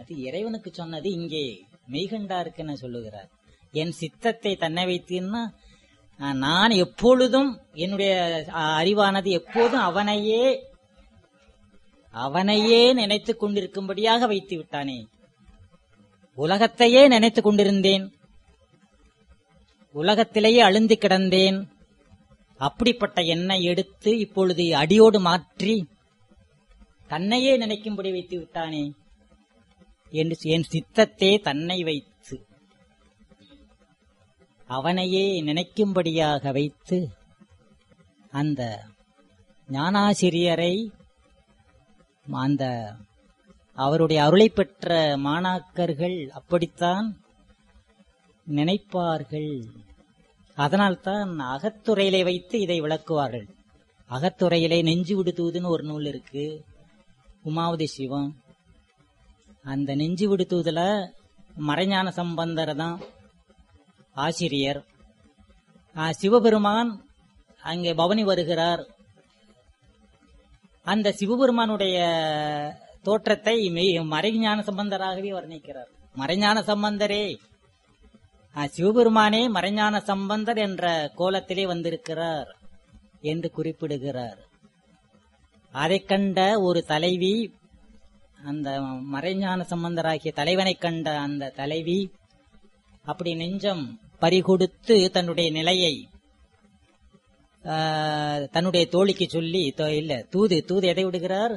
அது இறைவனுக்கு சொன்னது இங்கே மெய்கண்டாருக்குன்னு சொல்லுகிறார் என் சித்தத்தை தன்னை வைத்தீன்னா அஹ், நான் எப்பொழுதும் என்னுடைய அஹ், அறிவானது எப்போதும் அவனையே அவனையே நினைத்துக் கொண்டிருக்கும்படியாக வைத்து விட்டானே உலகத்தையே நினைத்துக் கொண்டிருந்தேன் உலகத்திலேயே அழுந்தி கிடந்தேன் அப்படிப்பட்ட என்னை எடுத்து இப்பொழுது அடியோடு மாற்றி தன்னையே நினைக்கும்படி வைத்து விட்டானே என்று என் சித்தத்தே தன்னை வைத்து அவனையே நினைக்கும்படியாக வைத்து அந்த ஞானாசிரியரை அந்த அவருடைய அருளை பெற்ற மாணாக்கர்கள் அப்படித்தான் நினைப்பார்கள் அதனால்தான் அகத்துறையிலே வைத்து இதை விளக்குவார்கள் அகத்துறையிலே நெஞ்சு விடுத்துவதுன்னு ஒரு நூல் இருக்கு உமாவதி சிவம் அந்த நெஞ்சு விடுத்துவதுல மறைஞான சம்பந்தர் தான் ஆசிரியர் ஆ, சிவபெருமான் அங்கே பவனி வருகிறார் அந்த சிவபெருமானுடைய தோற்றத்தை மெய் மறைஞான சம்பந்தராகவே வர்ணிக்கிறார் மறைஞான சம்பந்தரே ஆ, சிவபெருமானே மறைஞான சம்பந்தர் என்ற கோலத்திலே வந்திருக்கிறார் என்று குறிப்பிடுகிறார் அதைக் கண்ட ஒரு தலைவி அந்த மறைஞான சம்பந்தராகிய தலைவனைக் கண்ட அந்த தலைவி அப்படி நெஞ்சம் பறிகொடுத்து தன்னுடைய நிலையை ஆ, தன்னுடைய தோழிக்கு சொல்லி தோ- இல்ல தூது தூது எதை விடுகிறார்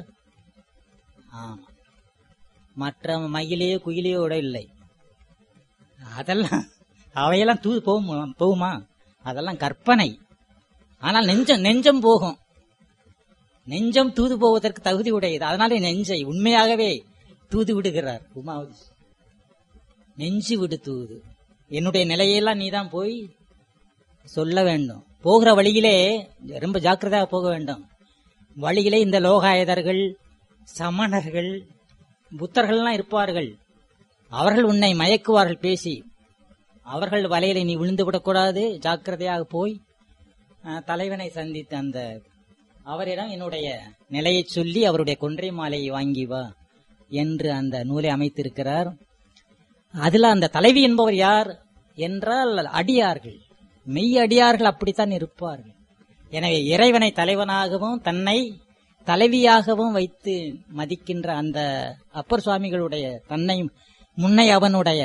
ஆமா மற்ற மயிலையோ குயிலையோ விட இல்லை அதெல்லாம் அவையெல்லாம் தூது போகுமா போகுமா அதெல்லாம் கற்பனை ஆனால் நெஞ்சம் நெஞ்சம் போகும் நெஞ்சம் தூது போவதற்கு தகுதி உடையது அதனாலே நெஞ்சை உண்மையாகவே தூது விடுகிறார் உமாவதி நெஞ்சு விடு தூது என்னுடைய நிலையெல்லாம் நீதான் போய் சொல்ல வேண்டும் போகிற வழியிலே ரொம்ப ஜாக்கிரதையாக போக வேண்டும் வழியிலே இந்த லோகாயதர்கள் சமணர்கள் புத்தர்கள்லாம் இருப்பார்கள் அவர்கள் உன்னை மயக்குவார்கள் பேசி அவர்கள் வலையில நீ விழுந்து விடக்கூடாது ஜாக்கிரதையாக போய் அஹ், தலைவனை சந்தித்து அந்த அவரிடம் என்னுடைய நிலையை சொல்லி அவருடைய கொன்றை மாலையை வாங்கி வா என்று அந்த நூலை அமைத்திருக்கிறார் அதுல அந்த தலைவி என்பவர் யார் என்றால் அடியார்கள் மெய் அடியார்கள் அப்படித்தான் இருப்பார்கள் எனவே இறைவனை தலைவனாகவும் தன்னை தலைவியாகவும் வைத்து மதிக்கின்ற அந்த அப்பர் சுவாமிகளுடைய தன்னை முன்னை அவனுடைய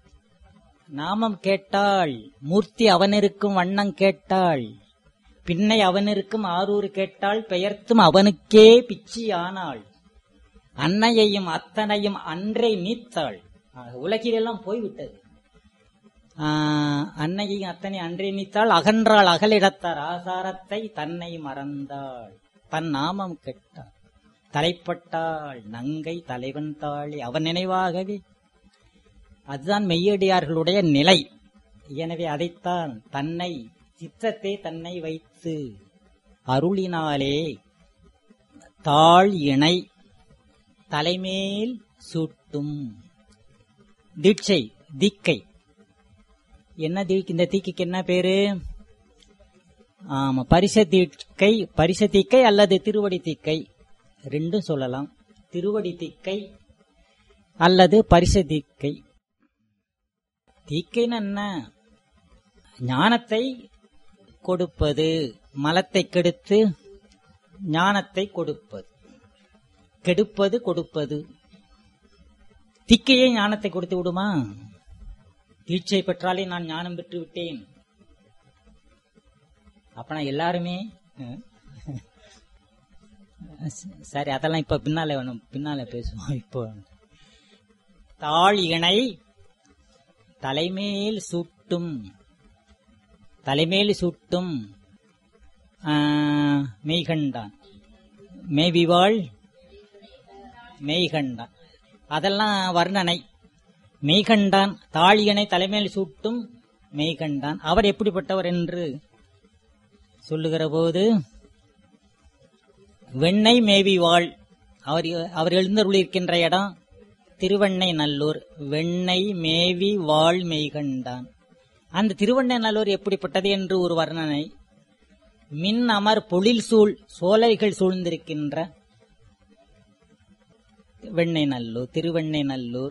நாமம் கேட்டாள் மூர்த்தி அவனிருக்கும் வண்ணம் கேட்டாள் பின்னை அவனிருக்கும் ஆரூர் கேட்டாள் பெயர்த்தும் அவனுக்கே பிச்சி ஆனாள் அன்னையையும் அத்தனையும் அன்றே நீத்தாள் ஆக, உலகிலெல்லாம் போய்விட்டது ஆஹ், அன்னையையும் அத்தனை அன்றே நீத்தாள் அகன்றாள் அகலிடத்தார் ஆசாரத்தை தன்னை மறந்தாள் தன் நாமம் கெட்டாள் தலைப்பட்டாள் நங்கை தலைவன் தாளி அவன் நினைவாகவே அதுதான் மெய்யடியார்களுடைய நிலை எனவே அதைத்தான் தன்னை சித்தத்தை தன்னை வைத்து அருளினாலே தாழ் இணை தலைமேல் சூட்டும் தீட்சை தீக்கை என்ன தீக்கு இந்த தீக்கைக்கு என்ன பேரு ஆமா பரிச தீக்கை பரிச தீக்கை அல்லது திருவடி தீக்கை ரெண்டும் சொல்லலாம் திருவடி தீக்கை அல்லது பரிச தீக்கை தீக்கைன்னு என்ன ஞானத்தை கொடுப்பது மலத்தை கெடுத்து ஞானத்தை கொடுப்பது கெடுப்பது கொடுப்பது திக்கையே ஞானத்தை கொடுத்து விடுமா தீட்சை பெற்றாலே நான் ஞானம் பெற்று விட்டேன் அப்பனா எல்லாருமே அஹ், சரி அதெல்லாம் இப்ப பின்னால வேணும் பின்னால பேசுவோம் இப்போ தாழ் இணை தலைமேல் சூட்டும் தலைமேல் சூட்டும் ஆஹ், மெய்கண்டான் மேவிவாள் மெய்கண்டான் அதெல்லாம் வர்ணனை மெய்கண்டான் தாழியனை தலைமையில் சூட்டும் மெய்கண்டான் அவர் எப்படிப்பட்டவர் என்று சொல்லுகிற போது வெண்ணெய் மேவி வாழ் அவர் அவர் எழுந்தருளிருக்கின்ற இடம் திருவண்ணை நல்லூர் வெண்ணெய் மேவி வாழ் மெய்கண்டான் அந்த திருவண்ணை நல்லூர் எப்படிப்பட்டது என்று ஒரு வர்ணனை மின் அமர் பொழில் சூழ் சோலைகள் சூழ்ந்திருக்கின்ற வெண்ணை நல்லூர் திருவெண்ணை நல்லூர்